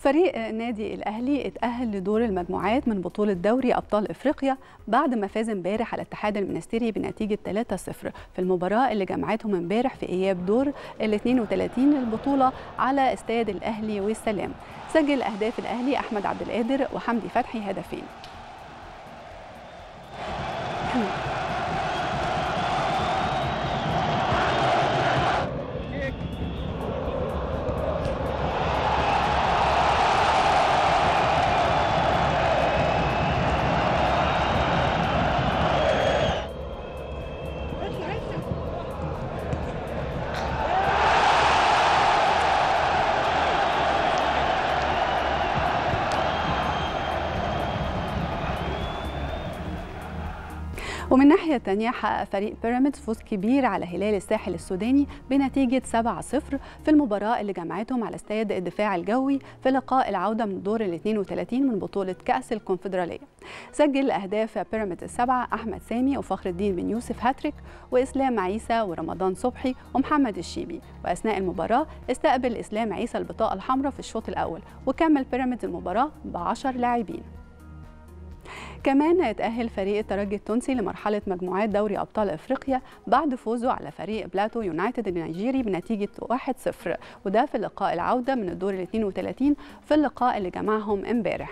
فريق نادي الأهلي اتأهل لدور المجموعات من بطولة دوري أبطال إفريقيا بعد ما فاز امبارح على الاتحاد المنستيري بنتيجة 3-0 في المباراة اللي جمعتهم امبارح في إياب دور ال 32 للبطولة على استاد الأهلي والسلام سجل أهداف الأهلي أحمد عبد القادر وحمدي فتحي هدفين ومن الناحية الثانية حقق فريق بيراميدز فوز كبير على هلال الساحل السوداني بنتيجة 7-0 في المباراة اللي جمعتهم على استاد الدفاع الجوي في لقاء العودة من الدور ال 32 من بطولة كأس الكونفدرالية. سجل أهداف بيراميدز السبعة أحمد سامي وفخر الدين بن يوسف هاتريك وإسلام عيسى ورمضان صبحي ومحمد الشيبي وأثناء المباراة استقبل إسلام عيسى البطاقة الحمراء في الشوط الأول وكمل بيراميدز المباراة ب 10 لاعبين. كمان اتأهل فريق الترجي التونسي لمرحلة مجموعات دوري أبطال أفريقيا بعد فوزه على فريق بلاتو يونايتد النيجيري بنتيجة 1-0 وده في لقاء العودة من الدور ال 32 في اللقاء اللي جمعهم امبارح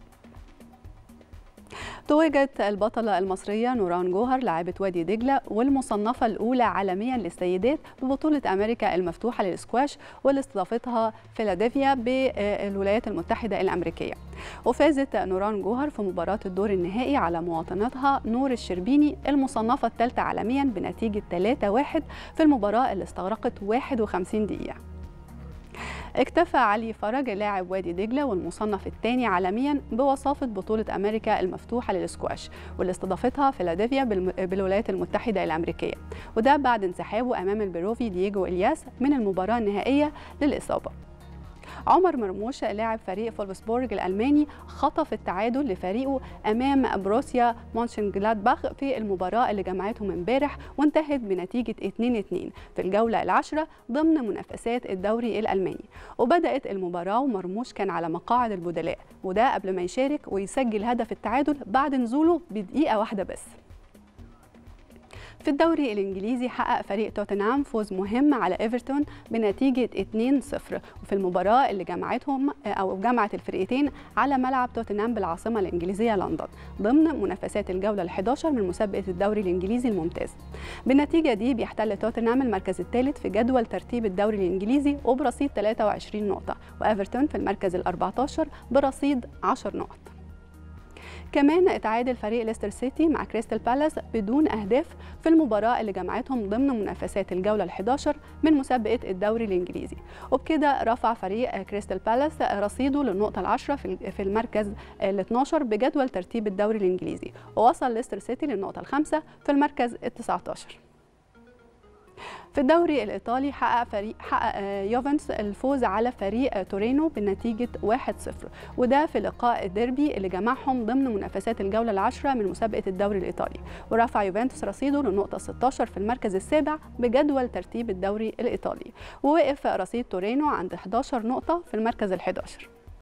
توجت البطلة المصرية نوران جوهر لاعبة وادي دجلة والمصنفة الأولى عالميا للسيدات ببطولة أمريكا المفتوحة للسكواش واللي استضافتها فيلادلفيا بالولايات المتحدة الأمريكية وفازت نوران جوهر في مباراة الدور النهائي على مواطنتها نور الشربيني المصنفة الثالثة عالميا بنتيجة 3-1 في المباراة اللي استغرقت 51 دقيقة اكتفى علي فرج لاعب وادي دجله والمصنف الثاني عالميا بوصافه بطوله امريكا المفتوحه للسكواش واللي استضافتها فيلادلفيا بالولايات المتحده الامريكيه وده بعد انسحابه امام البروفي دييجو الياس من المباراه النهائيه للاصابه عمر مرموش لاعب فريق فولفسبورج الألماني خطف التعادل لفريقه أمام بروسيا مونشنجلادباخ في المباراة اللي جمعتهم امبارح وانتهت بنتيجة 2-2 في الجولة العاشرة ضمن منافسات الدوري الألماني وبدأت المباراة ومرموش كان على مقاعد البدلاء وده قبل ما يشارك ويسجل هدف التعادل بعد نزوله بدقيقة واحدة بس في الدوري الانجليزي حقق فريق توتنهام فوز مهم على ايفرتون بنتيجه 2-0 وفي المباراه اللي جمعتهم او جمعت الفرقتين على ملعب توتنهام بالعاصمه الانجليزيه لندن ضمن منافسات الجوله ال11 من مسابقه الدوري الانجليزي الممتاز. بالنتيجه دي بيحتل توتنهام المركز الثالث في جدول ترتيب الدوري الانجليزي وبرصيد 23 نقطه وايفرتون في المركز ال14 برصيد 10 نقط. كمان اتعادل فريق ليستر سيتي مع كريستال بالاس بدون اهداف في المباراه اللي جمعتهم ضمن منافسات الجوله ال11 من مسابقه الدوري الانجليزي وبكده رفع فريق كريستال بالاس رصيده للنقطه العشرة في المركز ال12 بجدول ترتيب الدوري الانجليزي ووصل ليستر سيتي للنقطه الخامسه في المركز ال19 في الدوري الايطالي حقق فريق حقق يوفنتوس الفوز على فريق تورينو بنتيجه 1-0 وده في لقاء الديربي اللي جمعهم ضمن منافسات الجوله العاشره من مسابقه الدوري الايطالي ورفع يوفنتوس رصيده للنقطه 16 في المركز السابع بجدول ترتيب الدوري الايطالي ووقف رصيد تورينو عند 11 نقطه في المركز ال11